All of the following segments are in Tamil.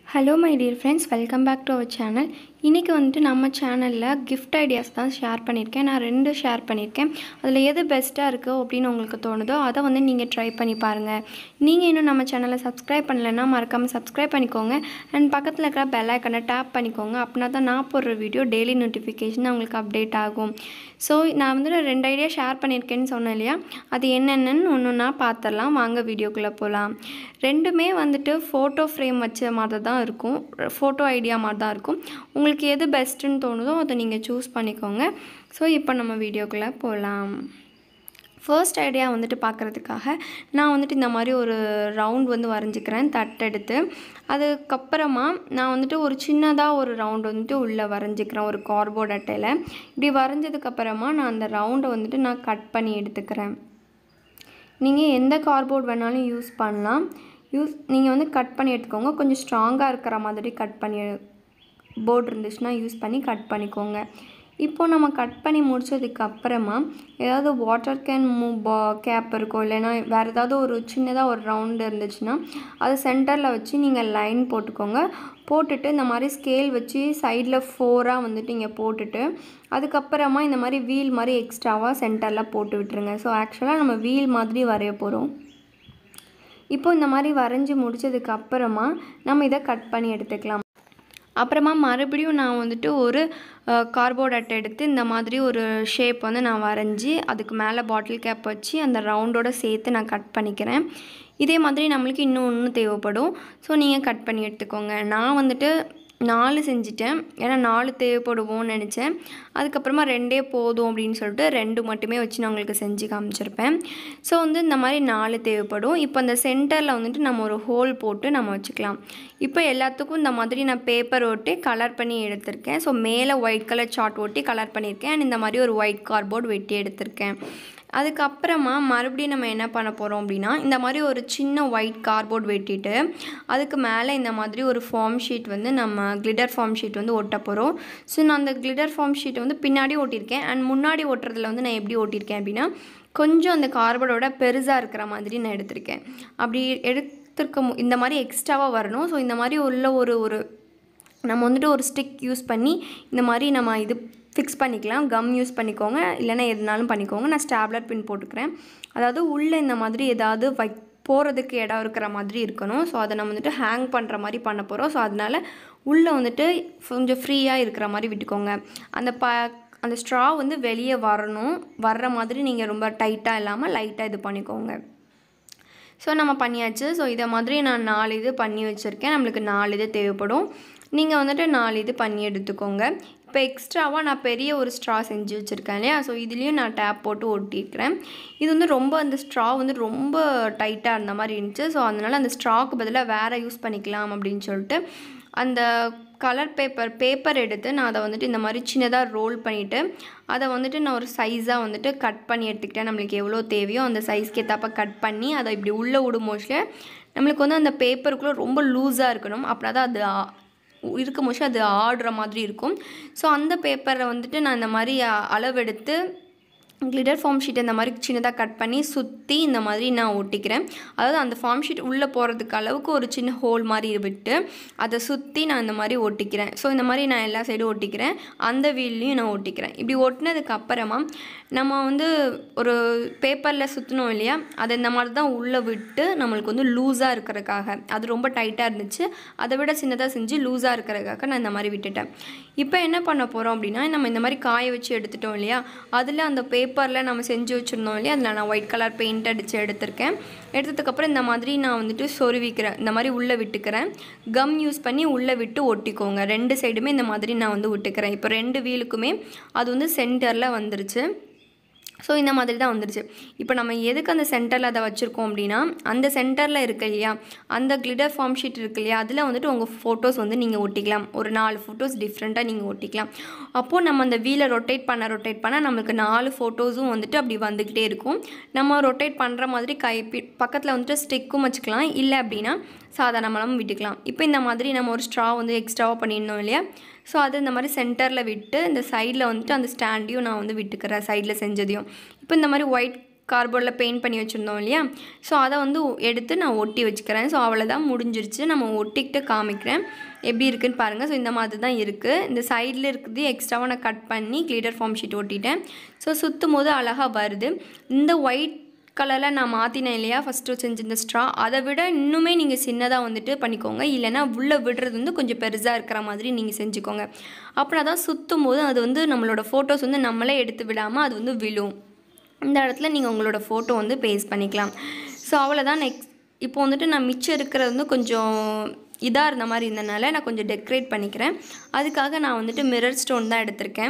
hello my dear friends welcome back to our channel இன்றைக்கி வந்துட்டு நம்ம சேனலில் கிஃப்ட் ஐடியாஸ் தான் ஷேர் பண்ணியிருக்கேன் நான் ரெண்டு ஷேர் பண்ணியிருக்கேன் அதில் எது பெஸ்ட்டாக இருக்குது அப்படின்னு உங்களுக்கு தோணுதோ அதை வந்து நீங்கள் ட்ரை பண்ணி பாருங்கள் நீங்கள் இன்னும் நம்ம சேனலை சப்ஸ்கிரைப் பண்ணலைன்னா மறக்காமல் சப்ஸ்கிரைப் பண்ணிக்கோங்க அண்ட் பக்கத்தில் இருக்கிற பெல் ஐக்கனை டேப் பண்ணிக்கோங்க அப்படின்னா தான் நான் போடுற வீடியோ டெய்லி நோட்டிஃபிகேஷன் உங்களுக்கு அப்டேட் ஆகும் ஸோ நான் வந்து ரெண்டு ஐடியா ஷேர் பண்ணியிருக்கேன்னு சொன்னேன் இல்லையா அது என்னென்னு ஒன்று ஒன்றா பார்த்துடலாம் வாங்க வீடியோக்குள்ளே போகலாம் ரெண்டுமே வந்துட்டு ஃபோட்டோ ஃப்ரேம் வச்ச மாதிரி தான் இருக்கும் ஃபோட்டோ ஐடியா மாதிரி தான் இருக்கும் உங்களுக்கு எது பெஸ்ட்டுன்னு தோணுதோ அதை நீங்கள் சூஸ் பண்ணிக்கோங்க ஸோ இப்போ நம்ம வீடியோக்குள்ளே போகலாம் ஃபர்ஸ்ட் ஐடியா வந்துட்டு பார்க்குறதுக்காக நான் வந்துட்டு இந்த மாதிரி ஒரு ரவுண்ட் வந்து வரைஞ்சிக்கிறேன் தட்டெடுத்து அதுக்கப்புறமா நான் வந்துட்டு ஒரு சின்னதாக ஒரு ரவுண்ட் வந்துட்டு உள்ளே வரைஞ்சிக்கிறேன் ஒரு கார்போர்ட் அட்டையில் இப்படி வரைஞ்சதுக்கப்புறமா நான் அந்த ரவுண்டை வந்துட்டு நான் கட் பண்ணி எடுத்துக்கிறேன் நீங்கள் எந்த கார்போர்ட் வேணாலும் யூஸ் பண்ணலாம் யூஸ் நீங்கள் வந்து கட் பண்ணி எடுத்துக்கோங்க கொஞ்சம் ஸ்ட்ராங்காக இருக்கிற மாதிரி கட் பண்ணி போர்டு இருந்துச்சுன்னா யூஸ் பண்ணி கட் பண்ணிக்கோங்க இப்போது நம்ம கட் பண்ணி முடிச்சதுக்கு அப்புறமா ஏதாவது வாட்டர் கேன் மூ பா கேப் இருக்கும் இல்லைன்னா வேறு ஏதாவது ஒரு சின்னதாக ஒரு ரவுண்டு இருந்துச்சுன்னா அது சென்டரில் வச்சு நீங்கள் லைன் போட்டுக்கோங்க போட்டுட்டு இந்த மாதிரி ஸ்கேல் வச்சு சைடில் ஃபோராக வந்துட்டு இங்கே போட்டுட்டு அதுக்கப்புறமா இந்த மாதிரி வீல் மாதிரி எக்ஸ்ட்ராவாக சென்டரில் போட்டு விட்டுருங்க ஸோ ஆக்சுவலாக நம்ம வீல் மாதிரி வரைய போகிறோம் இப்போ இந்த மாதிரி வரைஞ்சி முடிச்சதுக்கு அப்புறமா நம்ம இதை கட் பண்ணி எடுத்துக்கலாம் அப்புறமா மறுபடியும் நான் வந்துட்டு ஒரு கார்போர்ட் அட்டை எடுத்து இந்த மாதிரி ஒரு ஷேப் வந்து நான் வரைஞ்சி அதுக்கு மேலே பாட்டில் கேப் வச்சு அந்த ரவுண்டோட சேர்த்து நான் கட் பண்ணிக்கிறேன் இதே மாதிரி நம்மளுக்கு இன்னும் ஒன்று தேவைப்படும் ஸோ நீங்கள் கட் பண்ணி எடுத்துக்கோங்க நான் வந்துட்டு நாலு செஞ்சிட்டேன் ஏன்னா நாலு தேவைப்படுவோம்னு நினச்சேன் அதுக்கப்புறமா ரெண்டே போதும் அப்படின்னு சொல்லிட்டு ரெண்டு மட்டுமே வச்சு நான் உங்களுக்கு செஞ்சு காமிச்சிருப்பேன் ஸோ வந்து இந்த மாதிரி நாலு தேவைப்படும் இப்போ அந்த சென்டரில் வந்துட்டு நம்ம ஒரு ஹோல் போட்டு நம்ம வச்சுக்கலாம் இப்போ எல்லாத்துக்கும் இந்த மாதிரி நான் பேப்பர் ஒட்டி கலர் பண்ணி எடுத்திருக்கேன் ஸோ மேலே ஒயிட் கலர் சார்ட் ஒட்டி கலர் பண்ணியிருக்கேன் அண்ட் இந்த மாதிரி ஒரு ஒயிட் கார்போர்ட் வெட்டி எடுத்திருக்கேன் அதுக்கப்புறமா மறுபடியும் நம்ம என்ன பண்ண போகிறோம் அப்படின்னா இந்த மாதிரி ஒரு சின்ன ஒயிட் கார்போர்ட் வெட்டிட்டு அதுக்கு மேலே இந்த மாதிரி ஒரு ஃபார்ம் ஷீட் வந்து நம்ம கிளிட்டர் ஃபார்ம் ஷீட் வந்து ஒட்ட போகிறோம் ஸோ நான் அந்த கிளிட்டர் ஃபார்ம் ஷீட்டை வந்து பின்னாடி ஓட்டியிருக்கேன் அண்ட் முன்னாடி ஓட்டுறதுல வந்து நான் எப்படி ஓட்டியிருக்கேன் அப்படின்னா கொஞ்சம் அந்த கார்போர்டோட பெருசாக இருக்கிற மாதிரி நான் எடுத்திருக்கேன் அப்படி எடுத்திருக்க இந்த மாதிரி எக்ஸ்ட்ராவாக வரணும் ஸோ இந்த மாதிரி உள்ள ஒரு ஒரு நம்ம வந்துட்டு ஒரு ஸ்டிக் யூஸ் பண்ணி இந்த மாதிரி நம்ம இது ஃபிக்ஸ் பண்ணிக்கலாம் கம் யூஸ் பண்ணிக்கோங்க இல்லைன்னா எதுனாலும் பண்ணிக்கோங்க நான் ஸ்டாப்லர் பின் போட்டுக்கிறேன் அதாவது உள்ளே இந்த மாதிரி ஏதாவது வை போகிறதுக்கு இடம் இருக்கிற மாதிரி இருக்கணும் ஸோ அதை நம்ம வந்துட்டு ஹேங் பண்ணுற மாதிரி பண்ண போகிறோம் ஸோ அதனால் உள்ளே வந்துட்டு கொஞ்சம் ஃப்ரீயாக இருக்கிற மாதிரி விட்டுக்கோங்க அந்த ப அந்த ஸ்ட்ரா வந்து வெளியே வரணும் வர்ற மாதிரி நீங்கள் ரொம்ப டைட்டாக இல்லாமல் லைட்டாக இது பண்ணிக்கோங்க ஸோ நம்ம பண்ணியாச்சு ஸோ இதை மாதிரி நான் நாலு இது பண்ணி வச்சுருக்கேன் நம்மளுக்கு நாலு இது தேவைப்படும் நீங்கள் வந்துட்டு நாலு இது பண்ணி எடுத்துக்கோங்க இப்போ எக்ஸ்ட்ராவாக நான் பெரிய ஒரு ஸ்ட்ரா செஞ்சு வச்சுருக்கேன் இல்லையா ஸோ இதுலேயும் நான் டேப் போட்டு ஒட்டியிருக்கிறேன் இது வந்து ரொம்ப அந்த ஸ்ட்ரா வந்து ரொம்ப டைட்டாக இருந்த மாதிரி இருந்துச்சு ஸோ அதனால் அந்த ஸ்ட்ராக்கு பதிலாக வேறு யூஸ் பண்ணிக்கலாம் அப்படின்னு சொல்லிட்டு அந்த கலர் பேப்பர் பேப்பர் எடுத்து நான் அதை வந்துட்டு இந்த மாதிரி சின்னதாக ரோல் பண்ணிவிட்டு அதை வந்துட்டு நான் ஒரு சைஸாக வந்துட்டு கட் பண்ணி எடுத்துக்கிட்டேன் நம்மளுக்கு எவ்வளோ தேவையோ அந்த சைஸ்க்கு ஏற்றப்ப கட் பண்ணி அதை இப்படி உள்ளே விடும் மோஸ்ட்ல நம்மளுக்கு வந்து அந்த பேப்பருக்குள்ளே ரொம்ப லூஸாக இருக்கணும் அப்படின்னா தான் அது இருக்கும் போது அது ஆடுற மாதிரி இருக்கும் ஸோ அந்த பேப்பரை வந்துட்டு நான் இந்த மாதிரி அளவெடுத்து கிளிட்டர் ஃபார்ம் ஷீட் இந்த மாதிரி சின்னதாக கட் பண்ணி சுற்றி இந்த மாதிரி நான் ஒட்டிக்கிறேன் அதாவது அந்த ஃபார்ம் ஷீட் உள்ளே போகிறதுக்கு அளவுக்கு ஒரு சின்ன ஹோல் மாதிரி விட்டு அதை சுற்றி நான் இந்த மாதிரி ஒட்டிக்கிறேன் ஸோ இந்த மாதிரி நான் எல்லா சைடும் ஒட்டிக்கிறேன் அந்த வீல்லையும் நான் ஒட்டிக்கிறேன் இப்படி ஒட்டினதுக்கு அப்புறமா நம்ம வந்து ஒரு பேப்பரில் சுற்றணும் இல்லையா அதை இந்த மாதிரி தான் உள்ளே விட்டு நம்மளுக்கு வந்து லூஸாக இருக்கிறதுக்காக அது ரொம்ப டைட்டாக இருந்துச்சு அதை விட சின்னதாக செஞ்சு லூஸாக இருக்கிறதுக்காக நான் இந்த மாதிரி விட்டுட்டேன் இப்போ என்ன பண்ண போகிறோம் அப்படின்னா நம்ம இந்த மாதிரி காய வச்சு எடுத்துட்டோம் இல்லையா அதில் அந்த பேப்பரில் நம்ம செஞ்சு வச்சுருந்தோம் இல்லையா அதில் நான் ஒயிட் கலர் பெயிண்ட் அடித்து எடுத்திருக்கேன் எடுத்ததுக்கப்புறம் இந்த மாதிரி நான் வந்துட்டு சொருவிக்கிறேன் இந்த மாதிரி உள்ளே விட்டுக்கிறேன் கம் யூஸ் பண்ணி உள்ளே விட்டு ஒட்டிக்கோங்க ரெண்டு சைடுமே இந்த மாதிரி நான் வந்து விட்டுக்கிறேன் இப்போ ரெண்டு வீலுக்குமே அது வந்து சென்டரில் வந்துருச்சு ஸோ இந்த மாதிரி தான் வந்துருச்சு இப்போ நம்ம எதுக்கு அந்த சென்டரில் அதை வச்சுருக்கோம் அப்படின்னா அந்த சென்டரில் இருக்கு இல்லையா அந்த கிளிட்டர் ஃபார்ம் ஷீட் இருக்கு இல்லையா அதில் வந்துட்டு உங்கள் ஃபோட்டோஸ் வந்து நீங்கள் ஒட்டிக்கலாம் ஒரு நாலு ஃபோட்டோஸ் டிஃப்ரெண்ட்டாக நீங்கள் ஒட்டிக்கலாம் அப்போது நம்ம அந்த வீலை ரொட்டேட் பண்ண ரொட்டேட் பண்ண நம்மளுக்கு நாலு ஃபோட்டோஸும் வந்துட்டு அப்படி வந்துக்கிட்டே இருக்கும் நம்ம ரொட்டேட் பண்ணுற மாதிரி கை பக்கத்தில் வந்துட்டு ஸ்டிக்கும் வச்சுக்கலாம் இல்லை அப்படின்னா சாதாரணமாகவும் விட்டுக்கலாம் இப்போ இந்த மாதிரி நம்ம ஒரு ஸ்ட்ரா வந்து எக்ஸ்ட்ராவாக பண்ணியிருந்தோம் இல்லையா ஸோ அது இந்த மாதிரி சென்டரில் விட்டு இந்த சைடில் வந்துட்டு அந்த ஸ்டாண்டையும் நான் வந்து விட்டுக்கிறேன் சைடில் செஞ்சதையும் இப்போ இந்த மாதிரி ஒயிட் கார்போர்டில் பெயிண்ட் பண்ணி வச்சுருந்தோம் இல்லையா ஸோ அதை வந்து எடுத்து நான் ஒட்டி வச்சுக்கிறேன் ஸோ அவ்வளோதான் முடிஞ்சிருச்சு நம்ம ஒட்டிக்கிட்டு காமிக்கிறேன் எப்படி இருக்குன்னு பாருங்கள் ஸோ இந்த மாதிரி தான் இருக்குது இந்த சைடில் இருக்கிறது எக்ஸ்ட்ராவாக நான் கட் பண்ணி கிளிட்டர் ஃபார்ம் ஷீட் ஒட்டிட்டேன் ஸோ சுற்றும் போது அழகாக வருது இந்த ஒயிட் கலரில் நான் மாற்றினேன் இல்லையா ஃபஸ்ட்டு செஞ்சிருந்த ஸ்ட்ரா அதை விட இன்னுமே நீங்கள் சின்னதாக வந்துட்டு பண்ணிக்கோங்க இல்லைனா உள்ளே விடுறது வந்து கொஞ்சம் பெருசாக இருக்கிற மாதிரி நீங்கள் செஞ்சுக்கோங்க அப்புறம் தான் சுற்றும் போது அது வந்து நம்மளோட ஃபோட்டோஸ் வந்து நம்மளே எடுத்து விடாமல் அது வந்து விழும் இந்த இடத்துல நீங்கள் உங்களோட ஃபோட்டோ வந்து பேஸ்ட் பண்ணிக்கலாம் ஸோ அவ்வளோதான் நெக்ஸ்ட் இப்போ வந்துட்டு நான் மிச்சம் இருக்கிறது வந்து கொஞ்சம் இதாக இருந்த மாதிரி இருந்தனால நான் கொஞ்சம் டெக்கரேட் பண்ணிக்கிறேன் அதுக்காக நான் வந்துட்டு மிரர் ஸ்டோன் தான் எடுத்திருக்கேன்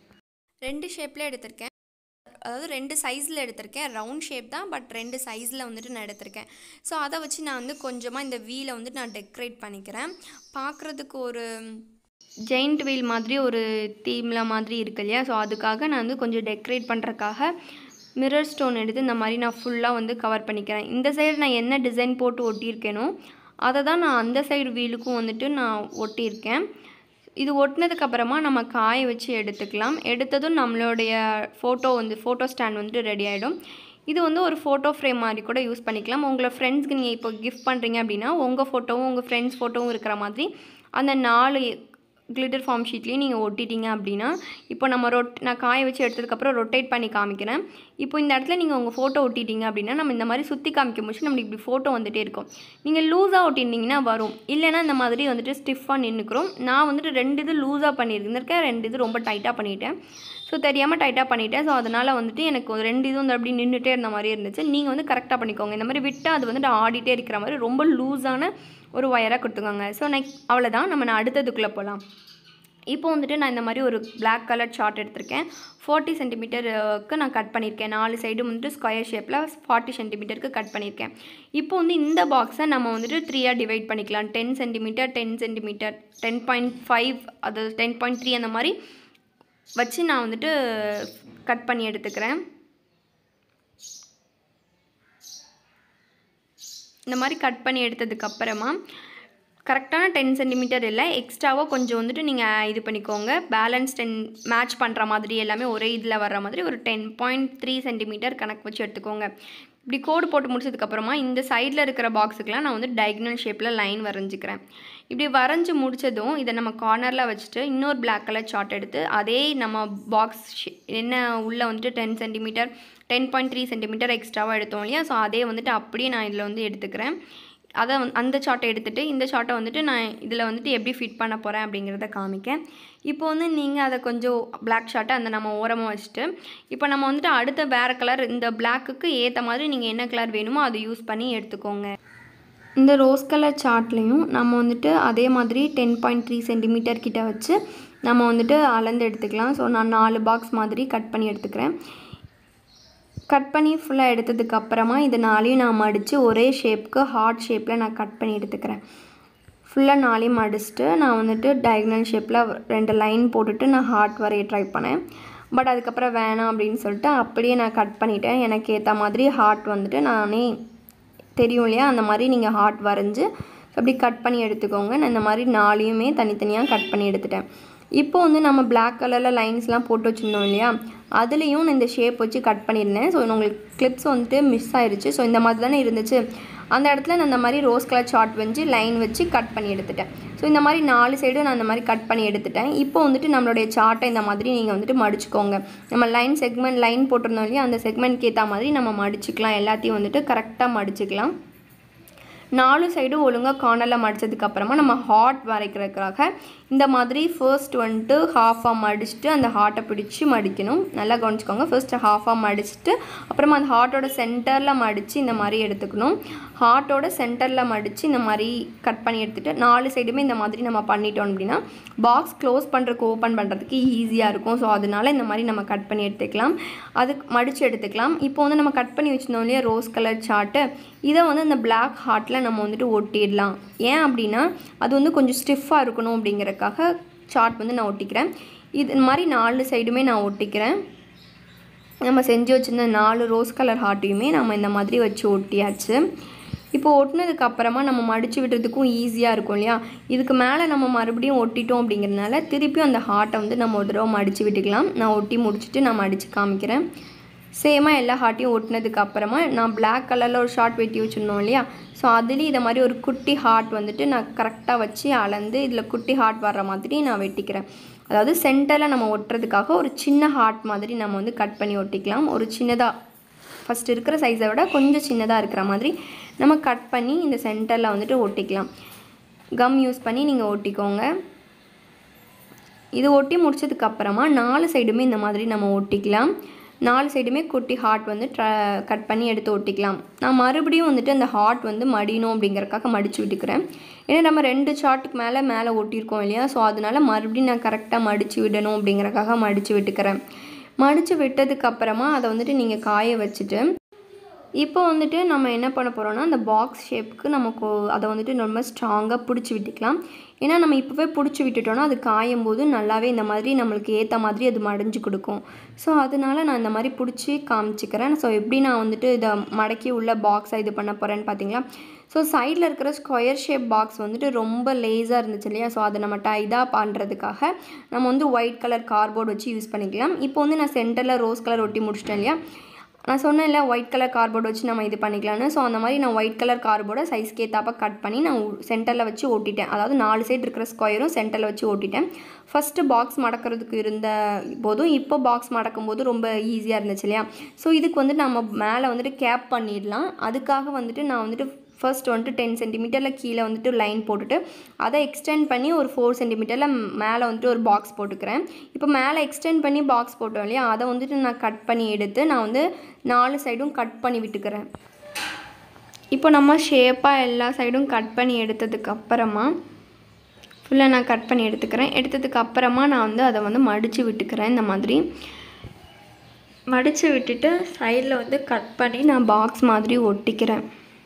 ரெண்டு ஷேப்பில் எடுத்திருக்கேன் அதாவது ரெண்டு சைஸில் எடுத்திருக்கேன் ரவுண்ட் ஷேப் தான் பட் ரெண்டு சைஸில் வந்துட்டு நான் எடுத்திருக்கேன் ஸோ அதை வச்சு நான் வந்து கொஞ்சமாக இந்த வீலை வந்துட்டு நான் டெக்கரேட் பண்ணிக்கிறேன் பார்க்குறதுக்கு ஒரு ஜெயிண்ட் வீல் மாதிரி ஒரு தீமில் மாதிரி இருக்கு இல்லையா ஸோ அதுக்காக நான் வந்து கொஞ்சம் டெக்கரேட் பண்ணுறக்காக மிரர் ஸ்டோன் எடுத்து இந்த மாதிரி நான் ஃபுல்லாக வந்து கவர் பண்ணிக்கிறேன் இந்த சைடு நான் என்ன டிசைன் போட்டு ஒட்டியிருக்கேனோ அதை தான் நான் அந்த சைடு வீலுக்கும் வந்துட்டு நான் ஒட்டியிருக்கேன் இது ஒட்டினதுக்கப்புறமா நம்ம காய வச்சு எடுத்துக்கலாம் எடுத்ததும் நம்மளுடைய ஃபோட்டோ வந்து ஃபோட்டோ ஸ்டாண்ட் வந்துட்டு ரெடி ஆகிடும் இது வந்து ஒரு ஃபோட்டோ ஃப்ரேம் மாதிரி கூட யூஸ் பண்ணிக்கலாம் உங்களை ஃப்ரெண்ட்ஸ்க்கு நீங்கள் இப்போ கிஃப்ட் பண்ணுறீங்க அப்படின்னா உங்கள் ஃபோட்டோவும் உங்கள் ஃப்ரெண்ட்ஸ் ஃபோட்டோவும் இருக்கிற மாதிரி அந்த நாலு கிளிட்டர் ஃபார்ம் ஷீட்லேயும் நீங்கள் ஒட்டிட்டீங்க அப்படின்னா இப்போ நம்ம ரொட் நான் காய வச்சு எடுத்ததுக்கப்புறம் ரொட்டேட் பண்ணி காமிக்கிறேன் இப்போ இந்த இடத்துல நீங்கள் உங்கள் ஃபோட்டோ ஒட்டிட்டீங்க அப்படின்னா நம்ம இந்த மாதிரி சுற்றி காமிக்கும் போது நம்மளுக்கு இப்படி ஃபோட்டோ வந்துட்டே இருக்கும் நீங்கள் லூஸாக ஒட்டியிருந்தீங்கன்னா வரும் இல்லைன்னா இந்த மாதிரி வந்துட்டு ஸ்டிஃபாக நின்றுக்கிறோம் நான் வந்துட்டு ரெண்டு இது லூஸாக பண்ணியிருந்திருக்கேன் ரெண்டு இது ரொம்ப டைட்டாக பண்ணிட்டேன் ஸோ தெரியாமல் டைட்டாக பண்ணிட்டேன் ஸோ அதனால் வந்துட்டு எனக்கு ஒரு ரெண்டு இதுவும் வந்து அப்படி நின்றுட்டே இருந்த மாதிரி இருந்துச்சு நீங்கள் வந்து கரெக்டாக பண்ணிக்கோங்க இந்த மாதிரி விட்டால் அது வந்துட்டு ஆடிட்டே இருக்கிற மாதிரி ரொம்ப லூஸான ஒரு ஒயராக கொடுத்துக்கோங்க ஸோ நெக்ஸ்ட் அவ்வளோதான் நம்ம நான் அடுத்ததுக்குள்ளே போகலாம் இப்போ வந்துட்டு நான் இந்த மாதிரி ஒரு Black கலர் சார்ட் எடுத்திருக்கேன் ஃபார்ட்டி சென்டிமீட்டருக்கு நான் கட் பண்ணியிருக்கேன் நாலு சைடும் வந்துட்டு ஸ்கொயர் ஷேப்பில் ஃபார்ட்டி சென்டிமீட்டருக்கு கட் பண்ணியிருக்கேன் இப்போ வந்து இந்த பாக்ஸை நம்ம வந்துட்டு த்ரீயாக டிவைட் பண்ணிக்கலாம் ten centimetre ten centimetre ten point five அது டென் பாயிண்ட் த்ரீ அந்த மாதிரி வச்சு நான் வந்துட்டு கட் பண்ணி எடுத்துக்கிறேன் இந்த மாதிரி கட் பண்ணி எடுத்ததுக்கப்புறமா கரெக்டான டென் சென்டிமீட்டர் இல்லை எக்ஸ்ட்ராவாக கொஞ்சம் வந்துட்டு நீங்கள் இது பண்ணிக்கோங்க பேலன்ஸ் டென் மேட்ச் பண்ணுற மாதிரி எல்லாமே ஒரே இதில் வர்ற மாதிரி ஒரு டென் பாயிண்ட் த்ரீ சென்டிமீட்டர் கணக்கு வச்சு எடுத்துக்கோங்க இப்படி கோடு போட்டு முடிச்சதுக்கப்புறமா இந்த சைடில் இருக்கிற பாக்ஸுக்கெலாம் நான் வந்து டயக்னல் ஷேப்பில் லைன் வரைஞ்சிக்கிறேன் இப்படி வரைஞ்சி முடிச்சதும் இதை நம்ம கார்னரில் வச்சுட்டு இன்னொரு Black கலர் சார்ட் எடுத்து அதே நம்ம பாக்ஸ் என்ன உள்ளே வந்துட்டு ten centimetre ten point three centimetre எக்ஸ்ட்ராவாக எடுத்தோம் இல்லையா ஸோ அதே வந்துட்டு அப்படியே நான் இதில் வந்து எடுத்துக்கிறேன் அதை வந்து அந்த சார்ட்டை எடுத்துகிட்டு இந்த சார்ட்டை வந்துட்டு நான் இதில் வந்துட்டு எப்படி ஃபிட் பண்ண போகிறேன் அப்படிங்கிறத காமிக்கேன் இப்போ வந்து நீங்கள் அதை கொஞ்சம் Black ஷார்ட்டை அந்த நம்ம ஓரமாக வச்சுட்டு இப்போ நம்ம வந்துட்டு அடுத்த வேறு கலர் இந்த பிளாக்குக்கு ஏற்ற மாதிரி நீங்கள் என்ன கலர் வேணுமோ அதை யூஸ் பண்ணி எடுத்துக்கோங்க இந்த ரோஸ் கலர் சார்ட்லேயும் நம்ம வந்துட்டு அதே மாதிரி டென் பாயிண்ட் த்ரீ சென்டிமீட்டர் கிட்ட வச்சு நம்ம வந்துட்டு அளந்து எடுத்துக்கலாம் ஸோ நான் நாலு பாக்ஸ் மாதிரி கட் பண்ணி எடுத்துக்கிறேன் கட் பண்ணி ஃபுல்லாக எடுத்ததுக்கு அப்புறமா இது நாளையும் நான் மடித்து ஒரே ஷேப்புக்கு ஹார்ட் ஷேப்பில் நான் கட் பண்ணி எடுத்துக்கிறேன் ஃபுல்லாக நாளையும் மடிச்சுட்டு நான் வந்துட்டு டயக்னல் ஷேப்பில் ரெண்டு லைன் போட்டுட்டு நான் ஹார்ட் வரைய ட்ரை பண்ணேன் பட் அதுக்கப்புறம் வேணாம் அப்படின்னு சொல்லிட்டு அப்படியே நான் கட் பண்ணிட்டேன் எனக்கு ஏற்ற மாதிரி ஹார்ட் வந்துட்டு நானே தெரியும் இல்லையா அந்த மாதிரி நீங்கள் ஹார்ட் வரைஞ்சி அப்படி கட் பண்ணி எடுத்துக்கோங்க நான் இந்த மாதிரி நாளையுமே தனித்தனியாக கட் பண்ணி எடுத்துட்டேன் இப்போ வந்து நம்ம Black கலரில் லைன்ஸ்லாம் போட்டு வச்சுருந்தோம் இல்லையா அதுலேயும் நான் இந்த ஷேப் வச்சு கட் பண்ணியிருந்தேன் ஸோ உங்களுக்கு கிளிப்ஸ் வந்துட்டு மிஸ் ஆயிருச்சு ஸோ இந்த மாதிரி தானே இருந்துச்சு அந்த இடத்துல நான் இந்த மாதிரி ரோஸ் கலர் சார்ட் வச்சு லைன் வச்சு கட் பண்ணி எடுத்துட்டேன் ஸோ இந்த மாதிரி நாலு சைடும் நான் இந்த மாதிரி கட் பண்ணி எடுத்துட்டேன் இப்போ வந்துட்டு நம்மளுடைய சார்ட்டை இந்த மாதிரி நீங்கள் வந்துட்டு மடிச்சுக்கோங்க நம்ம லைன் செக்மெண்ட் லைன் போட்டிருந்தோம் இல்லையா அந்த செக்மெண்ட்க்கு ஏற்ற மாதிரி நம்ம மடிச்சுக்கலாம் எல்லாத்தையும் வந்துட்டு கரெக்டாக மடிச்சுக்கலாம் நாலு சைடும் ஒழுங்காக கார்னரில் மடித்ததுக்கு அப்புறமா நம்ம ஹார்ட் வரைக்கிறதுக்காக இந்த மாதிரி ஃபர்ஸ்ட் வந்துட்டு ஹாஃபாக மடிச்சுட்டு அந்த ஹார்ட்டை பிடிச்சி மடிக்கணும் நல்லா கவனிச்சுக்கோங்க ஃபர்ஸ்ட் ஹாஃபாக மடிச்சுட்டு அப்புறமா அந்த ஹார்ட்டோட சென்டரில் மடித்து இந்த மாதிரி எடுத்துக்கணும் ஹார்ட்டோட சென்டரில் மடித்து இந்த மாதிரி கட் பண்ணி எடுத்துகிட்டு நாலு சைடுமே இந்த மாதிரி நம்ம பண்ணிட்டோம் அப்படின்னா பாக்ஸ் க்ளோஸ் பண்ணுறதுக்கு ஓப்பன் பண்ணுறதுக்கு ஈஸியாக இருக்கும் ஸோ அதனால இந்த மாதிரி நம்ம கட் பண்ணி எடுத்துக்கலாம் அதுக்கு மடித்து எடுத்துக்கலாம் இப்போ வந்து நம்ம கட் பண்ணி வச்சுருந்தோம் இல்லையா ரோஸ் கலர் சார்ட்டு இதை வந்து அந்த Black ஹார்ட்டில் நம்ம வந்துட்டு ஒட்டிடலாம் ஏன் அப்படின்னா அது வந்து கொஞ்சம் ஸ்டிஃபாக இருக்கணும் அப்படிங்கிறதுக்காக சார்ட் வந்து நான் ஒட்டிக்கிறேன் இது இந்த மாதிரி நாலு சைடுமே நான் ஒட்டிக்கிறேன் நம்ம செஞ்சு வச்சுருந்த நாலு ரோஸ் கலர் ஹார்ட்டையுமே நம்ம இந்த மாதிரி வச்சு ஒட்டியாச்சு இப்போ ஒட்டினதுக்கு அப்புறமா நம்ம மடித்து விடுறதுக்கும் ஈஸியாக இருக்கும் இல்லையா இதுக்கு மேலே நம்ம மறுபடியும் ஒட்டிட்டோம் அப்படிங்கிறதுனால திருப்பியும் அந்த ஹார்ட்டை வந்து நம்ம ஒரு தடவை மடித்து விட்டுக்கலாம் நான் ஒட்டி முடிச்சுட்டு நான் மடித்து காமிக்கிறேன் சேமாக எல்லா ஹார்ட்டையும் ஒட்டினதுக்கு அப்புறமா நான் Black கலரில் ஒரு ஷார்ட் வெட்டி வச்சுருந்தோம் இல்லையா ஸோ அதுலேயும் இதை மாதிரி ஒரு குட்டி ஹார்ட் வந்துட்டு நான் கரெக்டாக வச்சு அளந்து இதில் குட்டி ஹார்ட் வர்ற மாதிரி நான் வெட்டிக்கிறேன் அதாவது சென்டரில் நம்ம ஒட்டுறதுக்காக ஒரு சின்ன ஹார்ட் மாதிரி நம்ம வந்து கட் பண்ணி ஒட்டிக்கலாம் ஒரு சின்னதாக ஃபஸ்ட் இருக்கிற சைஸை விட கொஞ்சம் சின்னதாக இருக்கிற மாதிரி நம்ம கட் பண்ணி இந்த சென்டரில் வந்துட்டு ஒட்டிக்கலாம் கம் யூஸ் பண்ணி நீங்கள் ஒட்டிக்கோங்க இது ஒட்டி முடிச்சதுக்கு அப்புறமா நாலு சைடுமே இந்த மாதிரி நம்ம ஒட்டிக்கலாம் நாலு சைடுமே குட்டி ஹார்ட் வந்து ட்ர கட் பண்ணி எடுத்து ஒட்டிக்கலாம் நான் மறுபடியும் வந்துட்டு அந்த ஹார்ட் வந்து மடியணும் அப்படிங்கறக்காக மடித்து விட்டுக்கிறேன் ஏன்னா நம்ம ரெண்டு ஷார்ட்டுக்கு மேலே மேலே ஒட்டியிருக்கோம் இல்லையா ஸோ அதனால மறுபடியும் நான் கரெக்டாக மடித்து விடணும் அப்படிங்கறக்காக மடித்து விட்டுக்கிறேன் மடித்து விட்டதுக்கு அப்புறமா அதை வந்துட்டு நீங்கள் காய வச்சுட்டு இப்போ வந்துட்டு நம்ம என்ன பண்ண போகிறோம்னா அந்த பாக்ஸ் ஷேப்புக்கு நமக்கு அதை வந்துட்டு ரொம்ப ஸ்ட்ராங்காக பிடிச்சி விட்டுக்கலாம் ஏன்னா நம்ம இப்போவே பிடிச்சி விட்டுட்டோம்னா அது காயும் போது நல்லாவே இந்த மாதிரி நம்மளுக்கு ஏற்ற மாதிரி அது மடிஞ்சு கொடுக்கும் ஸோ அதனால நான் இந்த மாதிரி பிடிச்சி காமிச்சிக்கிறேன் ஸோ எப்படி நான் வந்துட்டு இதை மடக்கி உள்ள பாக்ஸாக இது பண்ண போகிறேன்னு பார்த்தீங்களா ஸோ சைடில் இருக்கிற ஸ்கொயர் ஷேப் பாக்ஸ் வந்துட்டு ரொம்ப லேஸாக இருந்துச்சு இல்லையா ஸோ அதை நம்ம டைடாக பண்ணுறதுக்காக நம்ம வந்து ஒயிட் கலர் கார்போர்டு வச்சு யூஸ் பண்ணிக்கலாம் இப்போ வந்து நான் சென்டரில் ரோஸ் கலர் ஒட்டி முடிச்சிட்டேன் இல்லையா நான் சொன்னேன்ல ஒயிட் கலர் கார்போர்டு வச்சு நம்ம இது பண்ணிக்கலாம்னு ஸோ அந்த மாதிரி நான் ஒயிட் கலர் கார்போர்டை சைஸ்க்கு ஏற்றாப்ப கட் பண்ணி நான் சென்டரில் வச்சு ஓட்டிட்டேன் அதாவது நாலு சைடு இருக்கிற ஸ்கொயரும் சென்டரில் வச்சு ஓட்டிட்டேன் ஃபஸ்ட்டு பாக்ஸ் மடக்கிறதுக்கு இருந்த போதும் இப்போ பாக்ஸ் மடக்கும் போது ரொம்ப ஈஸியாக இருந்துச்சு இல்லையா ஸோ இதுக்கு வந்து நம்ம மேலே வந்துட்டு கேப் பண்ணிடலாம் அதுக்காக வந்துட்டு நான் வந்துட்டு ஃபர்ஸ்ட் வந்துட்டு டென் சென்டிமீட்டரில் கீழே வந்துட்டு லைன் போட்டுட்டு அதை எக்ஸ்டெண்ட் பண்ணி ஒரு ஃபோர் சென்டிமீட்டரில் மேலே வந்துட்டு ஒரு பாக்ஸ் போட்டுக்கிறேன் இப்போ மேலே எக்ஸ்டெண்ட் பண்ணி பாக்ஸ் போட்டோம் இல்லையா அதை வந்துட்டு நான் கட் பண்ணி எடுத்து நான் வந்து நாலு சைடும் கட் பண்ணி விட்டுக்கிறேன் இப்போ நம்ம ஷேப்பாக எல்லா சைடும் கட் பண்ணி எடுத்ததுக்கு அப்புறமா ஃபுல்லாக நான் கட் பண்ணி எடுத்துக்கிறேன் எடுத்ததுக்கு அப்புறமா நான் வந்து அதை வந்து மடித்து விட்டுக்கிறேன் இந்த மாதிரி மடித்து விட்டுட்டு சைடில் வந்து கட் பண்ணி நான் பாக்ஸ் மாதிரி ஒட்டிக்கிறேன்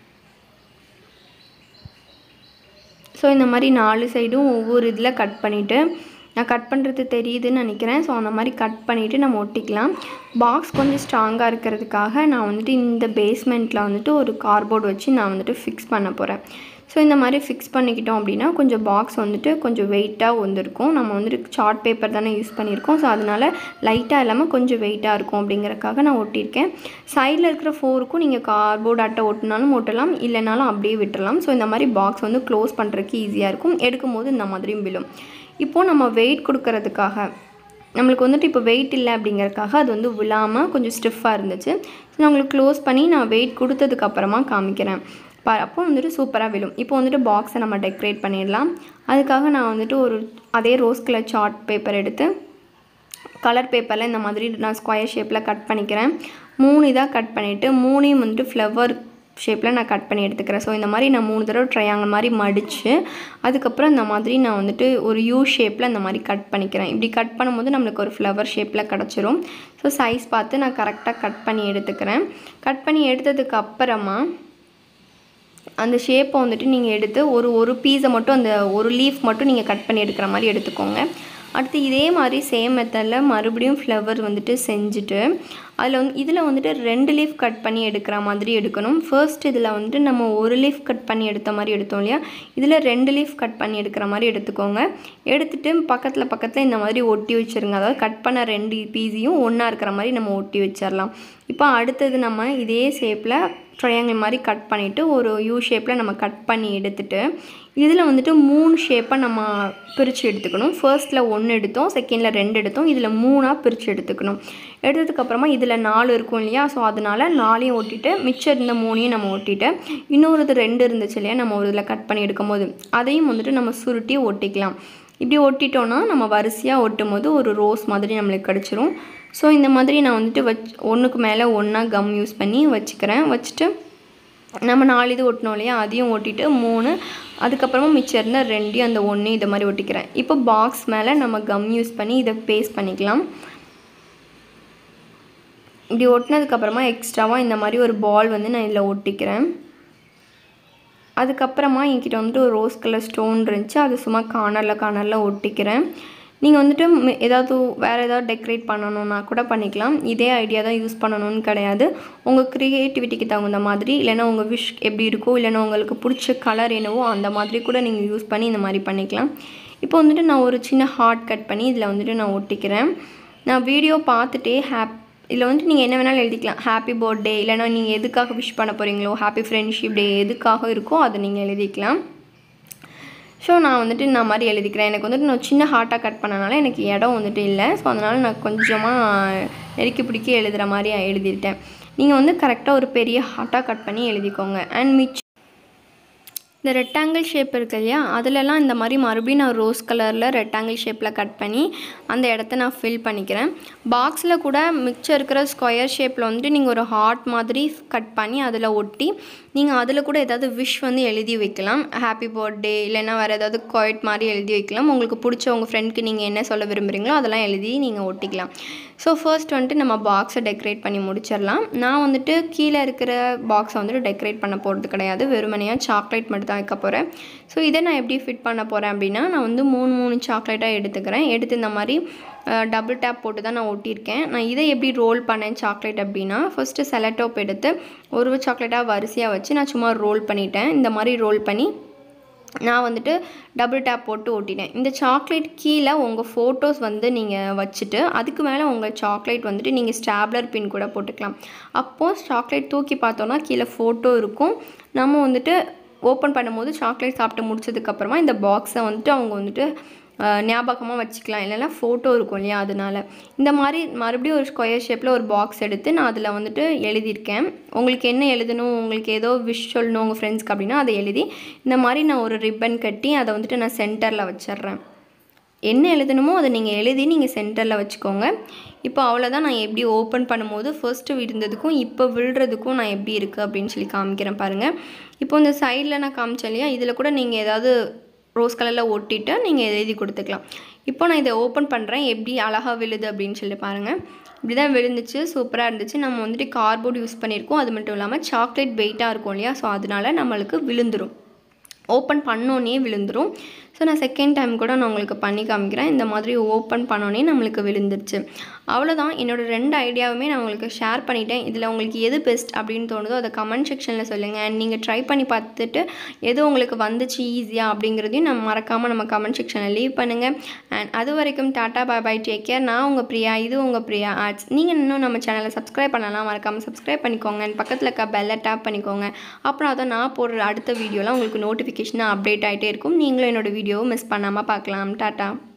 ஸோ இந்த மாதிரி நாலு சைடும் ஒவ்வொரு இதில் கட் பண்ணிவிட்டு நான் கட் பண்ணுறது தெரியுதுன்னு நினைக்கிறேன் ஸோ அந்த மாதிரி கட் பண்ணிவிட்டு நம்ம ஒட்டிக்கலாம் பாக்ஸ் கொஞ்சம் ஸ்ட்ராங்காக இருக்கிறதுக்காக நான் வந்துட்டு இந்த பேஸ்மெண்ட்டில் வந்துட்டு ஒரு கார்போர்டு வச்சு நான் வந்துட்டு ஃபிக்ஸ் பண்ண போகிறேன் ஸோ இந்த மாதிரி ஃபிக்ஸ் பண்ணிக்கிட்டோம் அப்படின்னா கொஞ்சம் பாக்ஸ் வந்துட்டு கொஞ்சம் வெயிட்டாக வந்திருக்கும் நம்ம வந்துட்டு சார்ட் பேப்பர் தானே யூஸ் பண்ணியிருக்கோம் ஸோ அதனால் லைட்டாக இல்லாமல் கொஞ்சம் வெயிட்டாக இருக்கும் அப்படிங்கறக்காக நான் ஒட்டியிருக்கேன் சைடில் இருக்கிற ஃபோருக்கும் நீங்கள் கார்போர்டு அட்டை ஒட்டினாலும் ஒட்டலாம் இல்லைனாலும் அப்படியே விட்டுறலாம் ஸோ இந்த மாதிரி பாக்ஸ் வந்து க்ளோஸ் பண்ணுறதுக்கு ஈஸியாக இருக்கும் எடுக்கும்போது இந்த மாதிரியும் விழும் இப்போது நம்ம வெயிட் கொடுக்கறதுக்காக நம்மளுக்கு வந்துட்டு இப்போ வெயிட் இல்லை அப்படிங்கறதுக்காக அது வந்து விழாமல் கொஞ்சம் ஸ்டிஃபாக இருந்துச்சு ஸோ நான் உங்களுக்கு க்ளோஸ் பண்ணி நான் வெயிட் கொடுத்ததுக்கு அப்புறமா காமிக்கிறேன் ப அப்போ வந்துட்டு சூப்பராக விழும் இப்போ வந்துட்டு பாக்ஸை நம்ம டெக்கரேட் பண்ணிடலாம் அதுக்காக நான் வந்துட்டு ஒரு அதே ரோஸ் கலர் சார்ட் பேப்பர் எடுத்து கலர் பேப்பரில் இந்த மாதிரி நான் ஸ்கொயர் ஷேப்பில் கட் பண்ணிக்கிறேன் மூணு இதாக கட் பண்ணிவிட்டு மூணையும் வந்துட்டு ஃப்ளவர் ஷேப்பில் நான் கட் பண்ணி எடுத்துக்கிறேன் ஸோ இந்த மாதிரி நான் மூணு தடவை ட்ரையாங்கிள் மாதிரி மடித்து அதுக்கப்புறம் இந்த மாதிரி நான் வந்துட்டு ஒரு யூ ஷேப்பில் இந்த மாதிரி கட் பண்ணிக்கிறேன் இப்படி கட் பண்ணும்போது நம்மளுக்கு ஒரு ஃப்ளவர் ஷேப்பில் கிடச்சிரும் ஸோ சைஸ் பார்த்து நான் கரெக்டாக கட் பண்ணி எடுத்துக்கிறேன் கட் பண்ணி எடுத்ததுக்கு அப்புறமா அந்த ஷேப்பை வந்துட்டு நீங்கள் எடுத்து ஒரு ஒரு பீஸை மட்டும் அந்த ஒரு லீஃப் மட்டும் நீங்கள் கட் பண்ணி எடுக்கிற மாதிரி எடுத்துக்கோங்க அடுத்து இதே மாதிரி சேம் மெத்தடில் மறுபடியும் ஃப்ளவர் வந்துட்டு செஞ்சுட்டு அதில் வந்து இதில் வந்துட்டு ரெண்டு லீஃப் கட் பண்ணி எடுக்கிற மாதிரி எடுக்கணும் ஃபர்ஸ்ட் இதில் வந்துட்டு நம்ம ஒரு லீஃப் கட் பண்ணி எடுத்த மாதிரி எடுத்தோம் இல்லையா இதில் ரெண்டு லீஃப் கட் பண்ணி எடுக்கிற மாதிரி எடுத்துக்கோங்க எடுத்துட்டு பக்கத்தில் பக்கத்தில் இந்த மாதிரி ஒட்டி வச்சுருங்க அதாவது கட் பண்ண ரெண்டு பீஸையும் ஒன்றா இருக்கிற மாதிரி நம்ம ஒட்டி வச்சிடலாம் இப்போ அடுத்தது நம்ம இதே ஷேப்பில் ட்ரையாங்கிள் மாதிரி கட் பண்ணிவிட்டு ஒரு யூ ஷேப்பில் நம்ம கட் பண்ணி எடுத்துட்டு இதில் வந்துட்டு மூணு ஷேப்பை நம்ம பிரித்து எடுத்துக்கணும் ஃபர்ஸ்ட்டில் ஒன்று எடுத்தோம் செகண்டில் ரெண்டு எடுத்தோம் இதில் மூணாக பிரித்து எடுத்துக்கணும் எடுத்ததுக்கப்புறமா இதில் நாலு இருக்கும் இல்லையா ஸோ அதனால் நாலையும் ஒட்டிட்டு மிச்சம் இருந்த மூணையும் நம்ம ஒட்டிட்டு இன்னொரு இது ரெண்டு இருந்துச்சு இல்லையா நம்ம ஒரு இதில் கட் பண்ணி எடுக்கும்போது அதையும் வந்துட்டு நம்ம சுருட்டி ஒட்டிக்கலாம் இப்படி ஒட்டிட்டோன்னா நம்ம வரிசையாக ஒட்டும் போது ஒரு ரோஸ் மாதிரி நம்மளுக்கு கிடச்சிரும் ஸோ இந்த மாதிரி நான் வந்துட்டு வச் ஒன்றுக்கு மேலே ஒன்றா கம் யூஸ் பண்ணி வச்சுக்கிறேன் வச்சுட்டு நம்ம நாலு இது ஒட்டினோம் இல்லையா அதையும் ஒட்டிட்டு மூணு அதுக்கப்புறமா மிச்சம் இருந்த ரெண்டையும் அந்த ஒன்று இதை மாதிரி ஒட்டிக்கிறேன் இப்போ பாக்ஸ் மேலே நம்ம கம் யூஸ் பண்ணி இதை பேஸ்ட் பண்ணிக்கலாம் இப்படி ஒட்டினதுக்கப்புறமா எக்ஸ்ட்ராவாக இந்த மாதிரி ஒரு பால் வந்து நான் இதில் ஒட்டிக்கிறேன் அதுக்கப்புறமா என்கிட்ட வந்துட்டு ஒரு ரோஸ் கலர் ஸ்டோன் இருந்துச்சு அது சும்மா கார்னரில் கார்னரில் ஒட்டிக்கிறேன் நீங்கள் வந்துட்டு ம்- ஏதாவது வேறு ஏதாவது டெக்கரேட் பண்ணணுன்னா கூட பண்ணிக்கலாம் இதே ஐடியா தான் யூஸ் பண்ணணும்னு கிடையாது உங்கள் க்ரியேட்டிவிட்டிக்கு தகுந்த மாதிரி இல்லைன்னா உங்கள் விஷ் எப்படி இருக்கோ இல்லைன்னா உங்களுக்கு பிடிச்ச கலர் என்னவோ அந்த மாதிரி கூட நீங்கள் யூஸ் பண்ணி இந்த மாதிரி பண்ணிக்கலாம் இப்போ வந்துட்டு நான் ஒரு சின்ன ஹார்ட் கட் பண்ணி இதில் வந்துட்டு நான் ஒட்டிக்கிறேன் நான் வீடியோ பார்த்துட்டே ஹேப் இதில் வந்துட்டு நீங்கள் என்ன வேணாலும் எழுதிக்கலாம் ஹாப்பி பர்த்டே இல்லைனா நீங்கள் எதுக்காக விஷ் பண்ண போகிறீங்களோ ஹாப்பி ஃப்ரெண்ட்ஷிப் டே எதுக்காக இருக்கோ அதை நீங்கள் எழுதிக்கலாம் ஸோ நான் வந்துட்டு இந்த மாதிரி எழுதிக்கிறேன் எனக்கு வந்துட்டு நான் சின்ன ஹார்ட்டாக கட் பண்ணனால எனக்கு இடம் வந்துட்டு இல்லை ஸோ அதனால் நான் கொஞ்சமாக நெருக்கி பிடிக்கி எழுதுகிற மாதிரி எழுதிட்டேன் நீங்கள் வந்து கரெக்டாக ஒரு பெரிய ஹார்ட்டாக கட் பண்ணி எழுதிக்கோங்க அண்ட் மிச் இந்த ரெக்டாங்கிள் ஷேப் இருக்கு இல்லையா அதிலலாம் இந்த மாதிரி மறுபடியும் நான் ரோஸ் கலரில் ரெக்டாங்கிள் ஷேப்பில் கட் பண்ணி அந்த இடத்த நான் ஃபில் பண்ணிக்கிறேன் பாக்ஸில் கூட மிச்சம் இருக்கிற ஸ்கொயர் ஷேப்பில் வந்துட்டு நீங்கள் ஒரு ஹார்ட் மாதிரி கட் பண்ணி அதில் ஒட்டி நீங்கள் அதில் கூட ஏதாவது விஷ் வந்து எழுதி வைக்கலாம் ஹாப்பி பர்த்டே இல்லைன்னா வேறு ஏதாவது குவைட் மாதிரி எழுதி வைக்கலாம் உங்களுக்கு பிடிச்ச உங்கள் ஃப்ரெண்ட்க்கு நீங்கள் என்ன சொல்ல விரும்புகிறீங்களோ அதெல்லாம் எழுதி நீங்கள் ஒட்டிக்கலாம் ஸோ ஃபர்ஸ்ட் வந்துட்டு நம்ம பாக்ஸை டெக்கரேட் பண்ணி முடிச்சிடலாம் நான் வந்துட்டு கீழே இருக்கிற பாக்ஸை வந்துட்டு டெக்கரேட் பண்ண போகிறது கிடையாது வெறுமனையாக சாக்லேட் மட்டும் தான் வைக்க போகிறேன் ஸோ இதை நான் எப்படி ஃபிட் பண்ண போகிறேன் அப்படின்னா நான் வந்து மூணு மூணு சாக்லேட்டாக எடுத்துக்கிறேன் எடுத்து இந்த மாதிரி டபுள் டேப் போட்டு தான் நான் ஒட்டியிருக்கேன் நான் இதை எப்படி ரோல் பண்ணேன் சாக்லேட் அப்படின்னா ஃபஸ்ட்டு செலட்டோப் எடுத்து ஒரு சாக்லேட்டாக வரிசையாக வச்சு நான் சும்மா ரோல் பண்ணிட்டேன் இந்த மாதிரி ரோல் பண்ணி நான் வந்துட்டு டபுள் டேப் போட்டு ஒட்டிட்டேன் இந்த சாக்லேட் கீழே உங்கள் ஃபோட்டோஸ் வந்து நீங்கள் வச்சுட்டு அதுக்கு மேலே உங்கள் சாக்லேட் வந்துட்டு நீங்கள் ஸ்டாப்லர் பின் கூட போட்டுக்கலாம் அப்போது சாக்லேட் தூக்கி பார்த்தோன்னா கீழே ஃபோட்டோ இருக்கும் நம்ம வந்துட்டு ஓப்பன் பண்ணும்போது சாக்லேட் சாப்பிட்டு முடிச்சதுக்கப்புறமா இந்த பாக்ஸை வந்துட்டு அவங்க வந்துட்டு ஞாபகமாக வச்சுக்கலாம் இல்லைன்னா ஃபோட்டோ இருக்கும் இல்லையா அதனால இந்த மாதிரி மறுபடியும் ஒரு ஸ்கொயர் ஷேப்பில் ஒரு பாக்ஸ் எடுத்து நான் அதில் வந்துட்டு எழுதியிருக்கேன் உங்களுக்கு என்ன எழுதணும் உங்களுக்கு ஏதோ விஷ் சொல்லணும் உங்கள் ஃப்ரெண்ட்ஸ்க்கு அப்படின்னா அதை எழுதி இந்த மாதிரி நான் ஒரு ரிப்பன் கட்டி அதை வந்துட்டு நான் சென்டரில் வச்சிடுறேன் என்ன எழுதணுமோ அதை நீங்கள் எழுதி நீங்கள் சென்டரில் வச்சுக்கோங்க இப்போ அவ்வளோதான் நான் எப்படி ஓப்பன் பண்ணும்போது ஃபர்ஸ்ட்டு விழுந்ததுக்கும் இப்போ விழுறதுக்கும் நான் எப்படி இருக்குது அப்படின்னு சொல்லி காமிக்கிறேன் பாருங்கள் இப்போ இந்த சைடில் நான் காமிச்சேன் இல்லையா இதில் கூட நீங்கள் ஏதாவது ரோஸ் கலரில் ஒட்டிட்டு நீங்கள் எழுதி கொடுத்துக்கலாம் இப்போ நான் இதை ஓப்பன் பண்ணுறேன் எப்படி அழகாக விழுது அப்படின்னு சொல்லி பாருங்கள் இப்படி தான் விழுந்துச்சு சூப்பராக இருந்துச்சு நம்ம வந்துட்டு கார்போர்ட் யூஸ் பண்ணியிருக்கோம் அது மட்டும் இல்லாமல் சாக்லேட் வெயிட்டாக இருக்கும் இல்லையா ஸோ அதனால நம்மளுக்கு விழுந்துடும் ஓப்பன் பண்ணோன்னே விழுந்துடும் ஸோ நான் செகண்ட் டைம் கூட நான் உங்களுக்கு பண்ணி காமிக்கிறேன் இந்த மாதிரி ஓப்பன் பண்ணோன்னே நம்மளுக்கு விழுந்துருச்சு அவ்வளோதான் என்னோடய ரெண்டு ஐடியாவுமே நான் உங்களுக்கு ஷேர் பண்ணிட்டேன் இதில் உங்களுக்கு எது பெஸ்ட் அப்படின்னு தோணுதோ அதை கமெண்ட் செக்ஷனில் சொல்லுங்கள் அண்ட் நீங்கள் ட்ரை பண்ணி பார்த்துட்டு எது உங்களுக்கு வந்துச்சு ஈஸியாக அப்படிங்கிறதையும் நம்ம மறக்காமல் நம்ம கமெண்ட் செக்ஷனில் லீவ் பண்ணுங்கள் அண்ட் அது வரைக்கும் tata bye bye take care நான் உங்கள் பிரியா இது உங்கள் பிரியா ஆர்ட்ஸ் நீங்கள் இன்னும் நம்ம சேனலை சப்ஸ்கிரைப் பண்ணலாம் மறக்காமல் சப்ஸ்கிரைப் பண்ணிக்கோங்க அண்ட் பக்கத்தில் இருக்க பெல்லை டேப் பண்ணிக்கோங்க அப்புறம் அதை நான் போடுற அடுத்த வீடியோலாம் உங்களுக்கு நோட்டிஃபிகேஷனாக அப்டேட் ஆகிட்டே இருக்கும் நீங்களும் என்னோடய வீடியோவை மிஸ் பண்ணாமல் பார்க்கலாம் டாட்டா